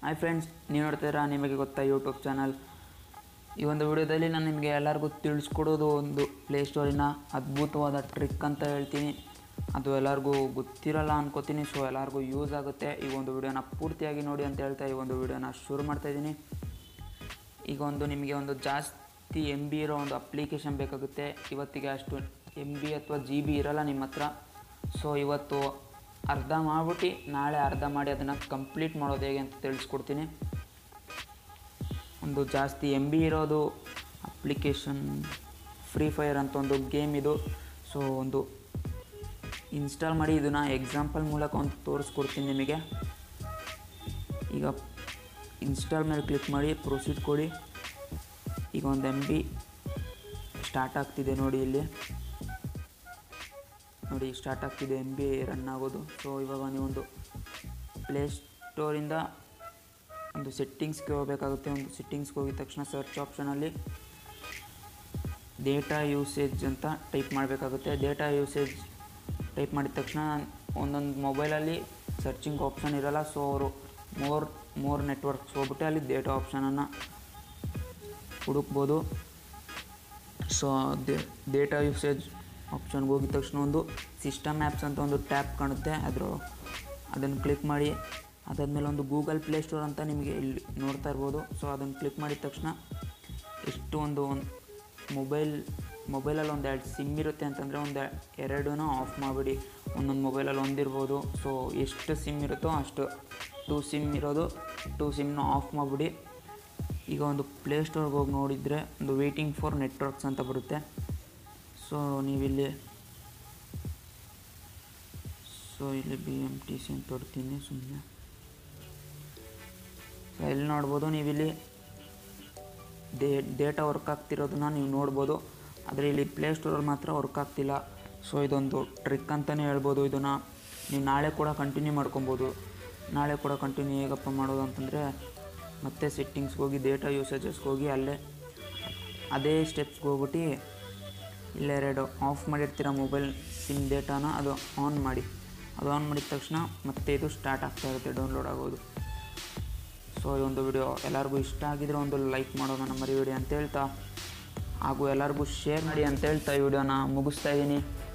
hi friends ನೀವು ನೋಡ್ತೀರಾ ನಿಮಗೆ ಗೊತ್ತಾ ಯೂಟ್ಯೂಬ್ ಚಾನಲ್ ಈ ಒಂದು ವಿಡಿಯೋದಲ್ಲಿ ನಾನು ನಿಮಗೆ ಎಲ್ಲರಿಗೂ ತಿಳಿಸ್ಕೊಡೋದು ಒಂದು ಪ್ಲೇಸ್ಟೋರಿನ ಅದ್ಭುತವಾದ ಟ್ರಿಕ್ ಅಂತ ಹೇಳ್ತೀನಿ ಅದು ಎಲ್ಲರಿಗೂ ಗೊತ್ತಿರಲ್ಲ ಅನ್ಕೋತೀನಿ ಸೊ ಎಲ್ಲರಿಗೂ ಯೂಸ್ ಆಗುತ್ತೆ ಈ ಒಂದು ವಿಡಿಯೋನ ಪೂರ್ತಿಯಾಗಿ ನೋಡಿ ಅಂತ ಹೇಳ್ತಾ ಈ ಒಂದು ವಿಡಿಯೋನ ಶುರು ಮಾಡ್ತಾಯಿದ್ದೀನಿ ಈಗ ಒಂದು ನಿಮಗೆ ಒಂದು ಜಾಸ್ತಿ ಎಮ್ ಬಿ ಇರೋ ಒಂದು ಅಪ್ಲಿಕೇಶನ್ ಬೇಕಾಗುತ್ತೆ ಇವತ್ತಿಗೆ ಅಷ್ಟು ಎಮ್ ಬಿ ಅಥವಾ ಜಿ ಬಿ ಇರಲ್ಲ ನಿಮ್ಮ ಹತ್ರ ಸೊ ಇವತ್ತು ಅರ್ಧ ಮಾಡಿಬಿಟ್ಟು ನಾಳೆ ಅರ್ಧ ಮಾಡಿ ಅದನ್ನು ಕಂಪ್ಲೀಟ್ ಮಾಡೋದು ಹೇಗೆ ಅಂತ ತಿಳಿಸ್ಕೊಡ್ತೀನಿ ಒಂದು ಜಾಸ್ತಿ ಎಮ್ ಬಿ ಇರೋದು ಅಪ್ಲಿಕೇಶನ್ ಫ್ರೀ ಫೈರ್ ಅಂತ ಒಂದು ಗೇಮ್ ಇದು ಸೊ ಒಂದು ಇನ್ಸ್ಟಾಲ್ ಮಾಡಿ ಇದನ್ನು ಎಕ್ಸಾಂಪಲ್ ಮೂಲಕ ಒಂದು ತೋರಿಸ್ಕೊಡ್ತೀನಿ ನಿಮಗೆ ಈಗ ಇನ್ಸ್ಟಾಲ್ ಮೇಲೆ ಕ್ಲಿಕ್ ಮಾಡಿ ಪ್ರೊಸೀಡ್ ಕೊಡಿ ಈಗ ಒಂದು ಎಮ್ ಬಿ ಸ್ಟಾರ್ಟ್ ಆಗ್ತಿದೆ ನೋಡಿ ಇಲ್ಲಿ ನೋಡಿ ಸ್ಟಾರ್ಟ್ ಆಗ್ತಿದೆ ಎಮ್ ಬಿ ರನ್ ಆಗೋದು ಸೊ ಇವಾಗ ನೀವೊಂದು ಪ್ಲೇ ಸ್ಟೋರಿಂದ ಒಂದು ಸೆಟ್ಟಿಂಗ್ಸ್ಗೆ ಹೋಗಬೇಕಾಗುತ್ತೆ ಒಂದು ಸೆಟ್ಟಿಂಗ್ಸ್ಗೆ ಹೋಗಿದ ತಕ್ಷಣ ಸರ್ಚ್ ಆಪ್ಷನಲ್ಲಿ ಡೇಟಾ ಯೂಸೇಜ್ ಅಂತ ಟೈಪ್ ಮಾಡಬೇಕಾಗುತ್ತೆ ಡೇಟಾ ಯೂಸೇಜ್ ಟೈಪ್ ಮಾಡಿದ ತಕ್ಷಣ ಒಂದೊಂದು ಮೊಬೈಲಲ್ಲಿ ಸರ್ಚಿಂಗ್ ಆಪ್ಷನ್ ಇರಲ್ಲ ಸೊ ಅವರು ಮೋರ್ ಮೋರ್ ನೆಟ್ವರ್ಕ್ಸ್ ಹೋಗ್ಬಿಟ್ಟು ಅಲ್ಲಿ ಡೇಟಾ ಆಪ್ಷನನ್ನು ಹುಡುಕ್ಬೋದು ಸೊ ಡೇಟಾ ಯೂಸೇಜ್ ಆಪ್ಷನ್ಗೆ ಹೋಗಿದ ತಕ್ಷಣ ಒಂದು ಸಿಸ್ಟಮ್ ಆ್ಯಪ್ಸ್ ಅಂತ ಒಂದು ಟ್ಯಾಪ್ ಕಾಣುತ್ತೆ ಅದ್ರ ಅದನ್ನು ಕ್ಲಿಕ್ ಮಾಡಿ ಅದಾದಮೇಲೆ ಒಂದು ಗೂಗಲ್ ಪ್ಲೇ ಸ್ಟೋರ್ ಅಂತ ನಿಮಗೆ ಇಲ್ಲಿ ನೋಡ್ತಾ ಇರ್ಬೋದು ಸೊ ಅದನ್ನು ಕ್ಲಿಕ್ ಮಾಡಿದ ತಕ್ಷಣ ಎಷ್ಟು ಒಂದು ಒಂದು ಮೊಬೈಲ್ ಮೊಬೈಲಲ್ಲಿ ಒಂದು ಎರಡು ಸಿಮ್ ಇರುತ್ತೆ ಅಂತಂದರೆ ಒಂದು ಎರಡೂ ಆಫ್ ಮಾಡಿಬಿಡಿ ಒಂದೊಂದು ಮೊಬೈಲಲ್ಲಿ ಒಂದಿರ್ಬೋದು ಸೊ ಎಷ್ಟು ಸಿಮ್ ಇರುತ್ತೋ ಅಷ್ಟು ಟೂ ಸಿಮ್ ಇರೋದು ಟೂ ಸಿಮ್ನ ಆಫ್ ಮಾಡಿಬಿಡಿ ಈಗ ಒಂದು ಪ್ಲೇ ಸ್ಟೋರ್ಗೆ ಹೋಗಿ ನೋಡಿದರೆ ಒಂದು ವೇಟಿಂಗ್ ಫಾರ್ ನೆಟ್ವರ್ಕ್ಸ್ ಅಂತ ಬರುತ್ತೆ ಸೊ ನೀವಿಲ್ಲಿ ಸೊ ಇಲ್ಲಿ ಬಿ ಎಮ್ ಟಿ ಸಿ ಅಂತ ಹೊಡ್ತೀನಿ ಸುಮ್ಮನೆ ಸೊ ಇಲ್ಲಿ ನೋಡ್ಬೋದು ನೀವಿಲ್ಲಿ ಡೇ ಡೇಟಾ ವರ್ಕ್ ಆಗ್ತಿರೋದನ್ನ ನೀವು ನೋಡ್ಬೋದು ಆದರೆ ಇಲ್ಲಿ ಪ್ಲೇ ಸ್ಟೋರಲ್ಲಿ ಮಾತ್ರ ವರ್ಕ್ ಆಗ್ತಿಲ್ಲ ಸೊ ಇದೊಂದು ಟ್ರಿಕ್ ಅಂತಲೇ ಹೇಳ್ಬೋದು ಇದನ್ನು ನೀವು ನಾಳೆ ಕೂಡ ಕಂಟಿನ್ಯೂ ಮಾಡ್ಕೊಬೋದು ನಾಳೆ ಕೂಡ ಕಂಟಿನ್ಯೂ ಹೇಗಪ್ಪ ಮಾಡೋದು ಅಂತಂದರೆ ಮತ್ತೆ ಸೆಟ್ಟಿಂಗ್ಸ್ಗೆ ಹೋಗಿ ಡೇಟಾ ಯೂಸೇಜಸ್ಗೆ ಹೋಗಿ ಅಲ್ಲೇ ಅದೇ ಸ್ಟೆಪ್ಸ್ಗೆ ಹೋಗ್ಬಿಟ್ಟು ಇಲ್ಲೆರಡು ಆಫ್ ಮಾಡಿರ್ತೀರ ಮೊಬೈಲ್ ಸಿಮ್ ಡೇಟಾನ ಅದು ಆನ್ ಮಾಡಿ ಅದು ಆನ್ ಮಾಡಿದ ತಕ್ಷಣ ಮತ್ತೆ ಇದು ಸ್ಟಾರ್ಟ್ ಆಗ್ತಾ ಇರುತ್ತೆ ಡೌನ್ಲೋಡ್ ಆಗೋದು ಸೊ ಈ ಒಂದು ವಿಡಿಯೋ ಎಲ್ಲರಿಗೂ ಇಷ್ಟ ಆಗಿದ್ರೆ ಒಂದು ಲೈಕ್ ಮಾಡೋಣ ನಮ್ಮ ಮರಿ ವಿಡಿಯೋ ಅಂತ ಹೇಳ್ತಾ ಹಾಗೂ ಎಲ್ಲರಿಗೂ ಶೇರ್ ಮಾಡಿ ಅಂತ ಹೇಳ್ತಾ ಈ ವಿಡಿಯೋನ ಮುಗಿಸ್ತಾ ಇದ್ದೀನಿ